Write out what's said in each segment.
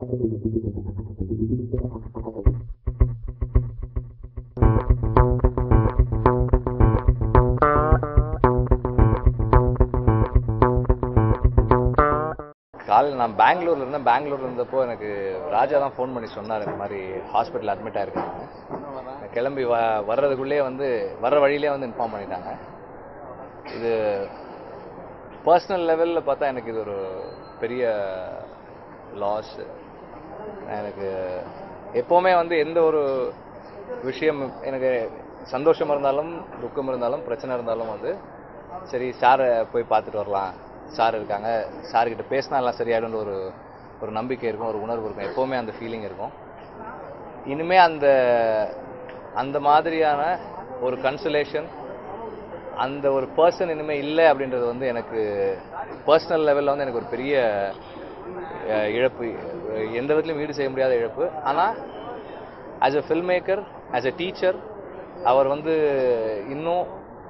காலையில் நான் பெங்களூர்ல இருந்தேன் பெங்களூர்ல இருந்தப்போ எனக்கு ராஜா தான் ஃபோன் பண்ணி சொன்னார் இந்த மாதிரி ஹாஸ்பிட்டல் அட்மிட் ஆயிருக்காங்க நான் கிளம்பி வ வர்றதுக்குள்ளேயே வந்து வர்ற வழியிலே வந்து இன்ஃபார்ம் பண்ணிட்டாங்க இது பர்சனல் லெவலில் பார்த்தா எனக்கு இது ஒரு பெரிய லாஸ் எனக்கு எப்போவுமே வந்து எந்த ஒரு விஷயம் எனக்கு சந்தோஷம் இருந்தாலும் துக்கம் இருந்தாலும் பிரச்சனை இருந்தாலும் வந்து சரி சாரை போய் பார்த்துட்டு வரலாம் சார் இருக்காங்க சார்கிட்ட பேசினா எல்லாம் சரியாயிடும்னு ஒரு ஒரு நம்பிக்கை இருக்கும் ஒரு உணர்வு இருக்கும் எப்போவுமே அந்த ஃபீலிங் இருக்கும் இனிமே அந்த அந்த மாதிரியான ஒரு கன்சலேஷன் அந்த ஒரு பர்சன் இனிமே இல்லை அப்படின்றது வந்து எனக்கு பர்சனல் லெவலில் வந்து எனக்கு ஒரு பெரிய அஹ், இழப்பு அஹ், எந்த விதத்துலையும் ஈடு செய்ய முடியாத இழப்பு ஆனால் as a film maker as a teacher அவர் வந்து இன்னும்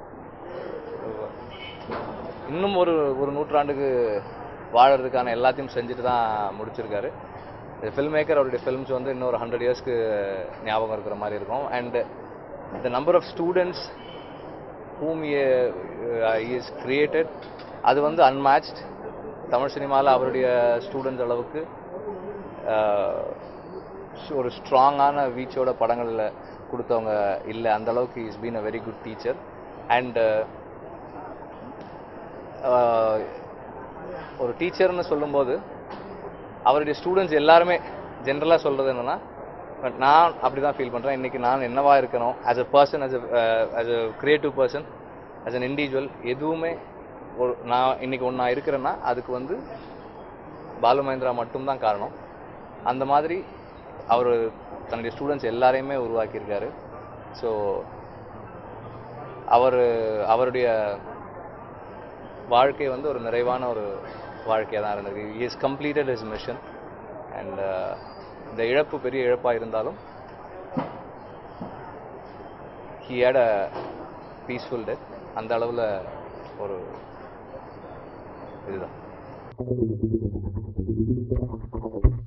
இன்னும் ஒரு ஒரு நூற்றாண்டுக்கு வாழறதுக்கான எல்லாத்தையும் செஞ்சுட்டு தான் முடிச்சிருக்காரு ஃபில்ம் மேக்கர் அவருடைய ஃபில்ம்ஸ் வந்து இன்னும் ஒரு ஹண்ட்ரட் இயர்ஸ்க்கு ஞாபகம் இருக்கிற மாதிரி இருக்கும் and the number of students whom he uh, he is created அது வந்து அன்மேட்ச்ட் தமிழ் சினிமாவில் அவருடைய ஸ்டூடெண்ட்ஸ் அளவுக்கு uh, ஒரு ஸ்ட்ராங்கான வீச்சோட படங்களில் கொடுத்தவங்க இல்லை அந்த அளவுக்கு is been a very good teacher and ஒரு டீச்சர்னு சொல்லும்போது அவருடைய ஸ்டூடெண்ட்ஸ் எல்லாருமே ஜென்ரலாக சொல்கிறது என்னென்னா பட் நான் அப்படி தான் ஃபீல் பண்ணுறேன் இன்றைக்கி நான் என்னவா இருக்கணும் as a person as a as a creative person as an individual எதுவுமே ஒரு நான் இன்றைக்கி ஒன்று நான் இருக்கிறேன்னா அதுக்கு வந்து பாலு மகேந்திரா மட்டும்தான் காரணம் அந்த மாதிரி அவர் தன்னுடைய ஸ்டூடெண்ட்ஸ் எல்லாரையுமே உருவாக்கியிருக்காரு ஸோ அவர் அவருடைய வாழ்க்கை வந்து ஒரு நிறைவான ஒரு வாழ்க்கையாக தான் இருந்தது is completed is mission and இந்த இழப்பு பெரிய இழப்பாக இருந்தாலும் he had a peaceful death அந்த அளவில் ஒரு இதுதான்